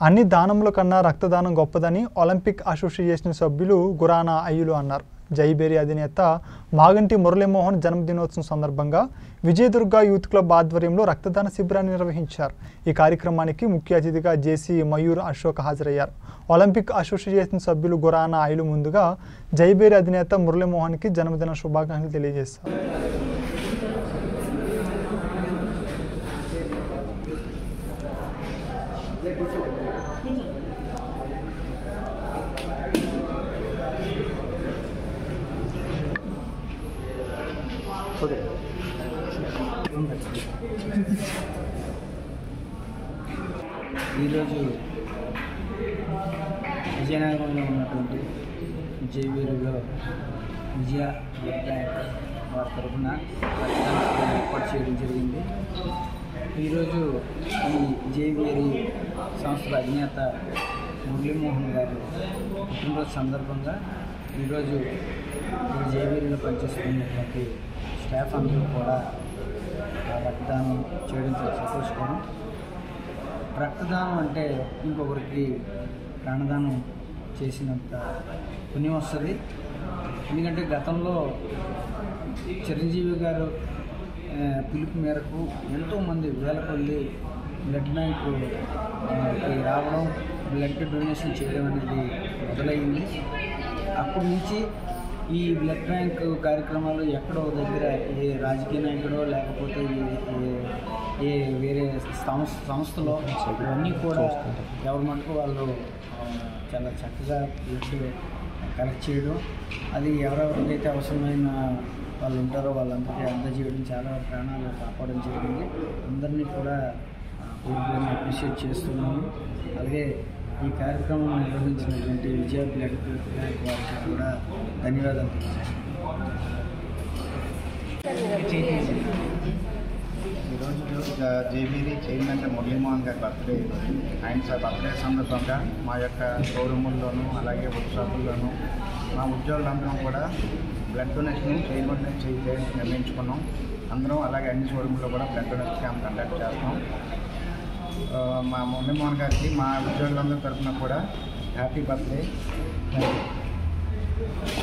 అన్ని దానముల కన్నా రక్తదానం గొప్పదని ఒలింపిక్ అసోసియేషన్ సభ్యులు గురానా అయ్యులు అన్నారు జైబేరి అధినేత మాగంటి మురళీమోహన్ జన్మదినోత్సవం సందర్భంగా విజయదుర్గ యూత్ క్లబ్ ఆధ్వర్యంలో రక్తదాన శిబిరాన్ని నిర్వహించారు ఈ కార్యక్రమానికి ముఖ్య అతిథిగా జేసీ మయూర్ అశోక్ హాజరయ్యారు ఒలింపిక్ అసోసియేషన్ సభ్యులు గురానా అయ్యులు ముందుగా జైబేరి అధినేత మురళీమోహన్కి జన్మదిన శుభాకాంక్షలు తెలియజేశారు ఈరోజు విజయనగరంలో ఉన్నటువంటి జైవీరులో విజయ బ్లడ్ బ్యాంక్ వారి తరఫున రక్తదాన శిబిరం ఏర్పాటు చేయడం జరిగింది ఈరోజు ఈ జైవేరి సంస్థల అధినేత మురళీమోహన్ గారు పుట్టినరోజు సందర్భంగా ఈరోజు ఈ జైవేరిలో పనిచేస్తున్నటువంటి స్టాఫ్ అందరూ కూడా ఆ రక్తదానం చేయడం చాలా సంతోషకరం రక్తదానం అంటే ఇంకొకరికి ప్రాణదానం చేసినంత పుణ్యం వస్తుంది ఎందుకంటే గతంలో చిరంజీవి గారు ఆ, పిలుపు మేరకు ఎంతోమంది వేల కొద్ది బ్లడ్ బ్యాంకు ఆ, కి రావడం బ్లడ్ డొనేషన్ చేయడం అనేది మొదలైంది అప్పటి నుంచి ఈ బ్లడ్ బ్యాంక్ కార్యక్రమాలు ఎక్కడో దగ్గర ఏ రాజకీయ నాయకుడో లేకపోతే ఏ- ఏ- ఏ వేరే సంస్థ సంస్థలో ఇవన్నీ కూడా ఎవరి మటుకు వాళ్ళు ఆ, చాలా చక్కగా బ్లడ్ కలెక్ట్ చేయడం అది ఎవరెవరికైతే అవసరమైన వాళ్ళు ఉంటారో వాళ్ళందరికీ అందజేయడం చాలా ప్రాణాలు కాపాడడం జరిగింది అందరినీ కూడా పూర్తిగా అప్రిషియేట్ చేస్తున్నాము అలాగే ఈ కార్యక్రమం నిర్వహించినటువంటి విజయ బ్లడ్ బ్యాంక్ వారికి కూడా ధన్యవాదాలు ఈరోజు జేబీని చైర్మన్ మురళీమోహన్ గారి బర్త్డే ఈరోజు ఆయన సార్ బర్త్డే సందర్భంగా మా యొక్క షోరూముల్లోనూ అలాగే వర్క్ షాపుల్లోనూ మా ఉద్యోగులందరం కూడా బ్లడ్ డొనేషన్ చేయకుండా చేయడానికి నిర్ణయించుకున్నాం అందరం అలాగే అన్ని షోరూముల్లో కూడా బ్లడ్ డొనేషన్ క్యాంప్ కండక్ట్ చేస్తాం ఆ, మా మురళీమోహన్ గారికి మా ఉద్యోగులందరి తరఫున కూడా హ్యాపీ బర్త్డే థ్యాంక్ యూ